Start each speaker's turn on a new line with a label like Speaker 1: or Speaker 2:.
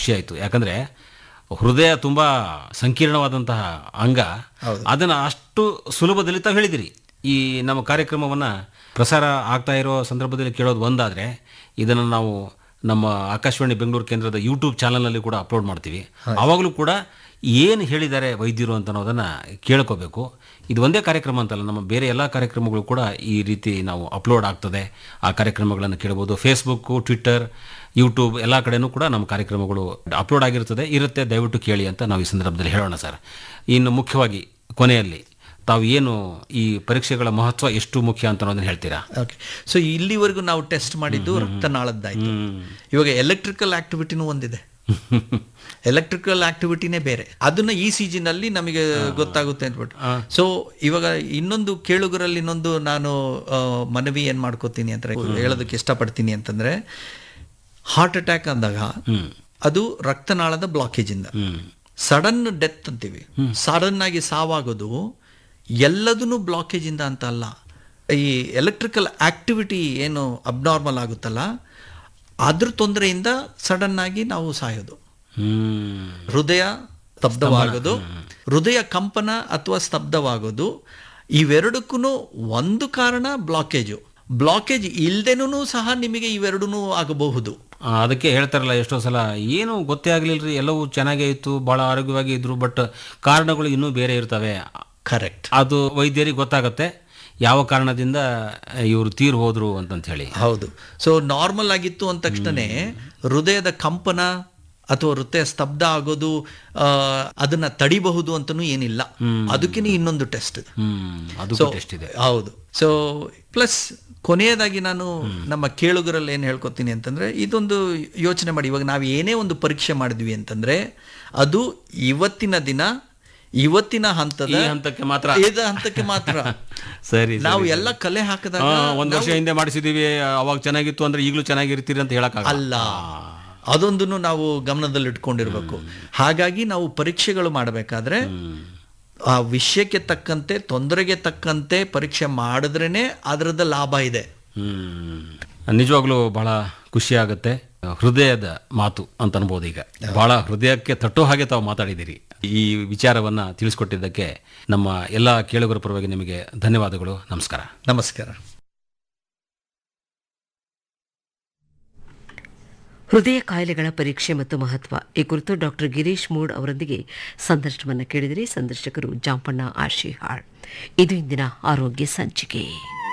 Speaker 1: ಖುಷಿ ಆಯಿತು ಯಾಕಂದರೆ ಹೃದಯ ತುಂಬ ಸಂಕೀರ್ಣವಾದಂತಹ ಅಂಗ ಅದನ್ನು ಅಷ್ಟು ಸುಲಭದಲ್ಲಿ ತಾವು ಹೇಳಿದಿರಿ ಈ ನಮ್ಮ ಕಾರ್ಯಕ್ರಮವನ್ನು ಪ್ರಸಾರ ಆಗ್ತಾ ಇರೋ ಸಂದರ್ಭದಲ್ಲಿ ಕೇಳೋದು ಒಂದಾದರೆ ಇದನ್ನು ನಾವು ನಮ್ಮ ಆಕಾಶವಾಣಿ ಬೆಂಗಳೂರು ಕೇಂದ್ರದ ಯೂಟ್ಯೂಬ್ ಚಾನಲ್ನಲ್ಲಿ ಕೂಡ ಅಪ್ಲೋಡ್ ಮಾಡ್ತೀವಿ ಆವಾಗಲೂ ಕೂಡ ಏನು ಹೇಳಿದ್ದಾರೆ ವೈದ್ಯರು ಅಂತ ಅನ್ನೋದನ್ನು ಕೇಳ್ಕೋಬೇಕು ಇದು ಒಂದೇ ಕಾರ್ಯಕ್ರಮ ಅಂತಲ್ಲ ನಮ್ಮ ಬೇರೆ ಎಲ್ಲ ಕಾರ್ಯಕ್ರಮಗಳು ಕೂಡ ಈ ರೀತಿ ನಾವು ಅಪ್ಲೋಡ್ ಆಗ್ತದೆ ಆ ಕಾರ್ಯಕ್ರಮಗಳನ್ನು ಕೇಳ್ಬೋದು ಫೇಸ್ಬುಕ್ಕು ಟ್ವಿಟ್ಟರ್ ಯೂಟ್ಯೂಬ್ ಎಲ್ಲ ಕಡೆನೂ ಕೂಡ ನಮ್ಮ ಕಾರ್ಯಕ್ರಮಗಳು ಅಪ್ಲೋಡ್ ಆಗಿರ್ತದೆ ಇರುತ್ತೆ ದಯವಿಟ್ಟು ಕೇಳಿ ಅಂತ ನಾವು ಈ ಸಂದರ್ಭದಲ್ಲಿ ಹೇಳೋಣ ಸರ್ ಇನ್ನು ಮುಖ್ಯವಾಗಿ ಕೊನೆಯಲ್ಲಿ ತಾವು ಏನು ಈ ಪರೀಕ್ಷೆಗಳ ಮಹತ್ವ ಎಷ್ಟು ಮುಖ್ಯ ಅಂತ ಅನ್ನೋದನ್ನ ಹೇಳ್ತೀರಾ
Speaker 2: ಓಕೆ ಸೊ ಇಲ್ಲಿವರೆಗೂ ನಾವು ಟೆಸ್ಟ್ ಮಾಡಿದ್ದು ರಕ್ತನಾಳದ್ದಾಯ್ತು ಇವಾಗ ಎಲೆಕ್ಟ್ರಿಕಲ್ ಆಕ್ಟಿವಿಟಿನೂ ಒಂದಿದೆ ಎಲೆಕ್ಟ್ರಿಕಲ್ ಆಕ್ಟಿವಿಟಿನೇ ಬೇರೆ ಅದನ್ನ ಇ ಸಿ ಜಿನಲ್ಲಿ ನಮಗೆ ಗೊತ್ತಾಗುತ್ತೆ ಅಂದ್ಬಿಟ್ಟು ಸೊ ಇವಾಗ ಇನ್ನೊಂದು ಕೇಳುಗರಲ್ಲಿ ಇನ್ನೊಂದು ನಾನು ಆ, ಮನವಿ ಏನ್ ಮಾಡ್ಕೋತೀನಿ ಅಂತ ಹೇಳೋದಕ್ಕೆ ಇಷ್ಟಪಡ್ತೀನಿ ಅಂತಂದ್ರೆ ಹಾರ್ಟ್ ಅಟ್ಯಾಕ್ ಅಂದಾಗ ಅದು ರಕ್ತನಾಳದ ಬ್ಲಾಕೇಜ್ ಇಂದ ಸಡನ್ ಡೆತ್ ಅಂತೀವಿ ಸಡನ್ ಆಗಿ ಸಾವಾಗೋದು ಎಲ್ಲದನ್ನು ಬ್ಲಾಕೇಜ್ ಇಂದ ಅಂತ ಅಲ್ಲ ಈ ಎಲೆಕ್ಟ್ರಿಕಲ್ ಆಕ್ಟಿವಿಟಿ ಏನು ಅಬ್ನಾರ್ಮಲ್ ಆಗುತ್ತಲ್ಲ ಅದ್ರ ತೊಂದರೆಯಿಂದ ಸಡನ್ ಆಗಿ ನಾವು ಸಾಯೋದು
Speaker 1: ಹ್ಮ್
Speaker 2: ಹೃದಯ ಸ್ತಬ್ಧವಾಗೋದು ಹೃದಯ ಕಂಪನ ಅಥವಾ ಸ್ತಬ್ಧವಾಗೋದು ಇವೆರಡಕ್ಕೂ ಒಂದು ಕಾರಣ ಬ್ಲಾಕೇಜು ಬ್ಲಾಕೇಜ್ ಇಲ್ದೇನೂ ಸಹ ನಿಮಗೆ ಇವೆರಡೂ ಆಗಬಹುದು
Speaker 1: ಆ, ಅದಕ್ಕೆ ಹೇಳ್ತಾರಲ್ಲ ಎಷ್ಟೋ ಸಲ ಏನು ಗೊತ್ತೇ ಆಗಲಿಲ್ಲರಿ ಎಲ್ಲವೂ ಚೆನ್ನಾಗೇ ಇತ್ತು ಭಾಳ ಆರೋಗ್ಯವಾಗಿ ಇದ್ರು ಬಟ್ ಕಾರಣಗಳು ಇನ್ನೂ ಬೇರೆ ಇರ್ತವೆ
Speaker 2: ಕರೆಕ್ಟ್
Speaker 1: ಅದು ವೈದ್ಯರಿಗೆ ಗೊತ್ತಾಗತ್ತೆ ಯಾವ ಕಾರಣದಿಂದ ಇವರು ತೀರ್ ಹೋದ್ರು ಅಂತಂತ ಹೇಳಿ
Speaker 2: ಹೌದು ಸೊ ನಾರ್ಮಲ್ ಆಗಿತ್ತು ಅಂದ ತಕ್ಷಣನೇ ಹೃದಯದ ಕಂಪನ ಅಥವಾ ಹೃದಯ ಸ್ತಬ್ಧ ಆಗೋದು ಆ, ಅದನ್ನ ತಡಿಬಹುದು ಅಂತನೂ ಏನಿಲ್ಲ ಅದಕ್ಕೇನೆ ಇನ್ನೊಂದು ಟೆಸ್ಟ್
Speaker 1: ಹ್ಮ್ ಅದು
Speaker 2: So,
Speaker 1: ಟೆಸ್ಟ್ ಇದೆ
Speaker 2: ಹೌದು ಸೊ ಪ್ಲಸ್ ಕೊನೆಯದಾಗಿ ನಾನು ನಮ್ಮ ಕೇಳುಗರಲ್ಲಿ ಏನು ಹೇಳ್ಕೊತೀನಿ ಅಂತಂದ್ರೆ ಇದೊಂದು ಯೋಚನೆ ಮಾಡಿ ಇವಾಗ ನಾವು ಏನೇ ಒಂದು ಪರೀಕ್ಷೆ ಮಾಡಿದ್ವಿ ಅಂತಂದ್ರೆ ಅದು ಇವತ್ತಿನ ದಿನ ಇವತ್ತಿನ ಹಂತದ
Speaker 1: ಈ ಹಂತಕ್ಕೆ ಮಾತ್ರ
Speaker 2: ಇದ ಹಂತಕ್ಕೆ ಮಾತ್ರ
Speaker 1: ಸರಿ
Speaker 2: ನಾವು ಎಲ್ಲ ಕಲೆ ಹಾಕಿದಾಗ
Speaker 1: ಆ, ಒಂದ್ ವರ್ಷ ಹಿಂದೆ ಮಾಡಿಸಿದೀವಿ ಅವಾಗ ಚೆನ್ನಾಗಿತ್ತು ಅಂದ್ರೆ ಈಗಲೂ ಚೆನ್ನಾಗಿರ್ತೀರಿ ಅಂತ ಹೇಳಕ್
Speaker 2: ಅಲ್ಲ ಅದೊಂದನ್ನು ನಾವು ಗಮನದಲ್ಲಿ ಇಟ್ಕೊಂಡಿರ್ಬೇಕು ಹಾಗಾಗಿ ನಾವು ಪರೀಕ್ಷೆಗಳು ಮಾಡಬೇಕಾದ್ರೆ ಆ ವಿಷಯಕ್ಕೆ ತಕ್ಕಂತೆ ತೊಂದರೆಗೆ ತಕ್ಕಂತೆ ಪರೀಕ್ಷೆ ಮಾಡಿದ್ರೇನೆ ಅದರದ ಲಾಭ ಇದೆ
Speaker 1: ಹ್ಮ್ ನಿಜವಾಗ್ಲೂ ಬಹಳ ಖುಷಿ ಆಗುತ್ತೆ ಹೃದಯದ ಮಾತು ಅಂತ ಅನ್ಬೋದು ಈಗ ಬಹಳ ಹೃದಯಕ್ಕೆ ತಟ್ಟೋ ಹಾಗೆ ತಾವು ಮಾತಾಡಿದ್ದೀರಿ ಈ ವಿಚಾರವನ್ನ ತಿಳಿಸ್ಕೊಟ್ಟಿದ್ದಕ್ಕೆ ನಮ್ಮ ಎಲ್ಲ ಕೇಳುಗರ ಪರವಾಗಿ ನಿಮಗೆ ಧನ್ಯವಾದಗಳು ನಮಸ್ಕಾರ
Speaker 2: ನಮಸ್ಕಾರ
Speaker 3: ಹೃದಯ ಕಾಯಿಲೆಗಳ ಪರೀಕ್ಷೆ ಮತ್ತು ಮಹತ್ವ ಈ ಕುರಿತು ಡಾಕ್ಟರ್ ಗಿರೀಶ್ ಮೂಡ್ ಅವರೊಂದಿಗೆ ಸಂದರ್ಶನವನ್ನು ಕೇಳಿದರೆ ಸಂದರ್ಶಕರು ಜಾಂಪಣ್ಣ ಆಶಿಹಾಳ್ ಇದು ಇಂದಿನ ಆರೋಗ್ಯ ಸಂಚಿಕೆ